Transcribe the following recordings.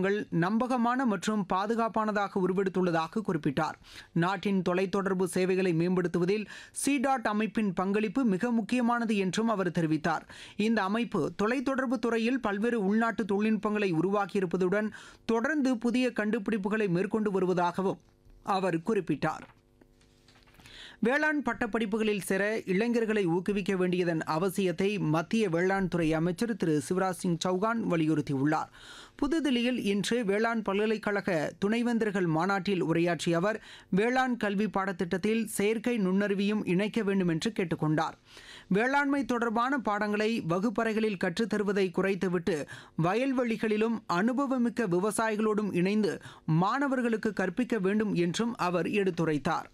தொழில்நுட்பங்கள் நம்பகமான மற்றும் பாதுகாப்பானதாக உருவெடுத்துள்ளதாக குறிப்பிட்டார் நாட்டின் தொலைத்தொடர்பு சேவைகளை மேம்படுத்துவதில் சிடாட் அமைப்பின் பங்களிப்பு மிக முக்கியமானது என்றும் அவர் தெரிவித்தார் இந்த அமைப்பு தொலைத்தொடர்பு துறையில் பல்வேறு உள்நாட்டு தொழில்நுட்பங்களை உருவாக்கியிருப்பதுடன் தொடர்ந்து புதிய கண்டுபிடிப்புகளை மேற்கொண்டு வருவதாகவும் அவர் குறிப்பிட்டார் வேளாண் பட்டப்படிப்புகளில் சேர இளைஞர்களை ஊக்குவிக்க வேண்டியதன் அவசியத்தை மத்திய வேளாண் துறை அமைச்சர் திரு சிவராஜ் சிங் சௌகான் வலியுறுத்தியுள்ளார் புதுதில்லியில் இன்று வேளாண் பல்கலைக்கழக துணைவேந்தர்கள் மாநாட்டில் உரையாற்றிய அவர் வேளாண் கல்வி பாடத்திட்டத்தில் செயற்கை நுண்ணறிவையும் இணைக்க வேண்டும் என்று கேட்டுக்கொண்டார் வேளாண்மை தொடர்பான பாடங்களை வகுப்பறைகளில் கற்றுத்தருவதை குறைத்துவிட்டு வயல்வெளிகளிலும் அனுபவமிக்க விவசாயிகளோடும் இணைந்து மாணவர்களுக்கு கற்பிக்க வேண்டும் என்றும் அவர் எடுத்துரைத்தார்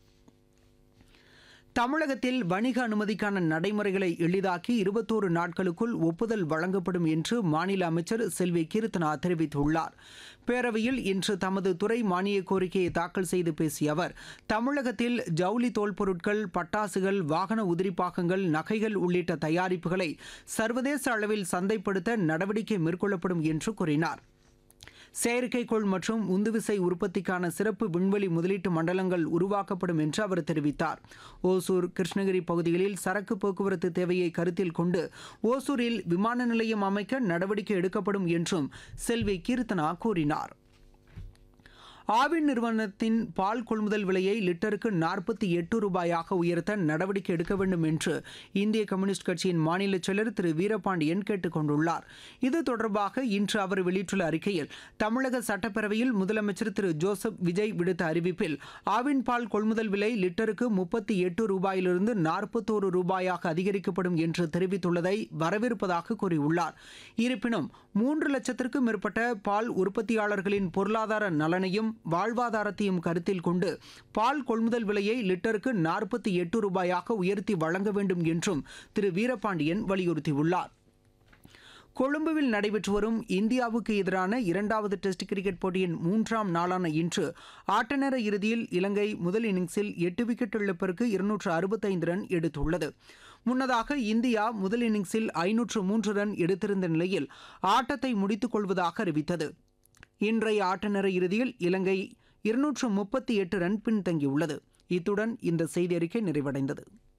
தமிழகத்தில் வணிக அனுமதிக்கான நடைமுறைகளை எளிதாக்கி இருபத்தோரு நாட்களுக்குள் ஒப்புதல் வழங்கப்படும் என்று மாநில அமைச்சர் செல்வி கீர்த்தனா தெரிவித்துள்ளார் பேரவையில் இன்று தமது துறை மானிய கோரிக்கையை தாக்கல் செய்து பேசிய அவர் தமிழகத்தில் ஜவுளி தோல் பொருட்கள் பட்டாசுகள் வாகன உதிரிப்பாகங்கள் நகைகள் உள்ளிட்ட தயாரிப்புகளை சர்வதேச அளவில் சந்தைப்படுத்த நடவடிக்கை மேற்கொள்ளப்படும் என்று கூறினார் செயற்கைக்கோள் மற்றும் உந்துவிசை உற்பத்திக்கான சிறப்பு விண்வெளி முதலீட்டு மண்டலங்கள் உருவாக்கப்படும் என்று அவர் தெரிவித்தார் ஓசூர் கிருஷ்ணகிரி பகுதிகளில் சரக்கு போக்குவரத்து தேவையை கருத்தில் கொண்டு ஓசூரில் விமான நிலையம் அமைக்க நடவடிக்கை எடுக்கப்படும் என்றும் செல்வி கீர்த்தனா கூறினார் ஆவின் நிறுவனத்தின் பால் கொள்முதல் விலையை லிட்டருக்கு நாற்பத்தி எட்டு ரூபாயாக உயர்த்த நடவடிக்கை எடுக்க வேண்டும் என்று இந்திய கம்யூனிஸ்ட் கட்சியின் மாநில செயலர் திரு வீரபாண்டியன் கேட்டுக் கொண்டுள்ளார் இது தொடர்பாக இன்று அவர் வெளியிட்டுள்ள அறிக்கையில் தமிழக சட்டப்பேரவையில் முதலமைச்சர் திரு ஜோசப் விஜய் விடுத்த அறிவிப்பில் ஆவின் பால் கொள்முதல் விலை லிட்டருக்கு முப்பத்தி எட்டு ரூபாயிலிருந்து நாற்பத்தோரு ரூபாயாக அதிகரிக்கப்படும் என்று தெரிவித்துள்ளதை வரவேற்பதாக கூறியுள்ளார் இருப்பினும் மூன்று லட்சத்திற்கும் மேற்பட்ட பால் உற்பத்தியாளர்களின் பொருளாதார நலனையும் வாழ்வாதாரத்தையும் கருத்தில் கொண்டு பால் கொள்முதல் விலையை லிட்டருக்கு நாற்பத்தி எட்டு ரூபாயாக உயர்த்தி வழங்க வேண்டும் என்றும் திரு வீரபாண்டியன் வலியுறுத்தியுள்ளார் கொழும்புவில் நடைபெற்று வரும் இந்தியாவுக்கு எதிரான இரண்டாவது டெஸ்ட் கிரிக்கெட் போட்டியின் மூன்றாம் நாளான இன்று ஆட்டநேர இறுதியில் இலங்கை முதல் இன்னிங்ஸில் எட்டு விக்கெட் இழப்பிற்கு இருநூற்று அறுபத்தைந்து ரன் எடுத்துள்ளது முன்னதாக இந்தியா முதல் இன்னிங்ஸில் ஐநூற்று மூன்று ரன் எடுத்திருந்த நிலையில் ஆட்டத்தை முடித்துக் கொள்வதாக அறிவித்தது இன்றைய ஆட்டநேர இறுதியில் இலங்கை இருநூற்று முப்பத்தி எட்டு ரன் பின்தங்கியுள்ளது இத்துடன் இந்த செய்தி அறிக்கை நிறைவடைந்தது